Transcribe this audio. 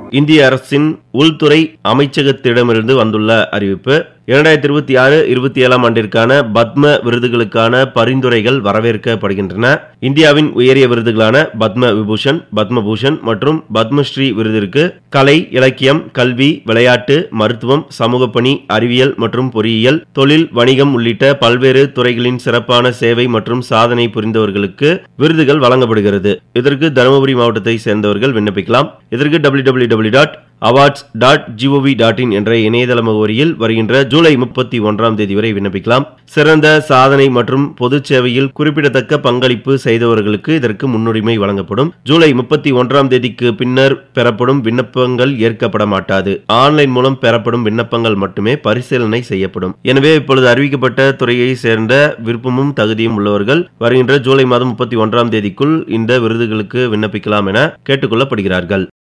இந்திய அரசின் உள்துறை அமைச்சகத்திடமிருந்து வந்துள்ள அறிவிப்பு இரண்டாயிரத்தி இருபத்தி ஆறு இருபத்தி ஏழாம் ஆண்டிற்கான பத்ம விருதுகளுக்கான பரிந்துரைகள் வரவேற்கப்படுகின்றன இந்தியாவின் உயரிய விருதுகளான பத்ம விபூஷன் பத்மபூஷன் மற்றும் பத்மஸ்ரீ விருதிற்கு கலை இலக்கியம் கல்வி விளையாட்டு மருத்துவம் சமூக பணி அறிவியல் மற்றும் பொறியியல் தொழில் வணிகம் உள்ளிட்ட பல்வேறு துறைகளின் சிறப்பான சேவை மற்றும் சாதனை புரிந்தவர்களுக்கு விருதுகள் வழங்கப்படுகிறது இதற்கு தருமபுரி மாவட்டத்தை சேர்ந்தவர்கள் விண்ணப்பிக்கலாம் இதற்கு W W W dot awards dot G O V dot in என்ற இணையதள முகவரியில் வருகின்ற ஜூலை முப்பத்தி ஒன்றாம் தேதி வரை விண்ணப்பிக்கலாம் சிறந்த சாதனை மற்றும் பொது சேவையில் குறிப்பிடத்தக்க பங்களிப்பு செய்தவர்களுக்கு இதற்கு முன்னுரிமை வழங்கப்படும் ஜூலை முப்பத்தி ஒன்றாம் தேதிக்கு பின்னர் பெறப்படும் விண்ணப்பங்கள் ஏற்கப்பட மாட்டாது ஆன்லைன் மூலம் பெறப்படும் விண்ணப்பங்கள் மட்டுமே பரிசீலனை செய்யப்படும் எனவே இப்பொழுது அறிவிக்கப்பட்ட துறையை சேர்ந்த விருப்பமும் தகுதியும் உள்ளவர்கள் வருகின்ற ஜூலை மாதம் முப்பத்தி ஒன்றாம் தேதிக்குள் இந்த விருதுகளுக்கு விண்ணப்பிக்கலாம் என கேட்டுக்கொள்ளப்படுகிறார்கள்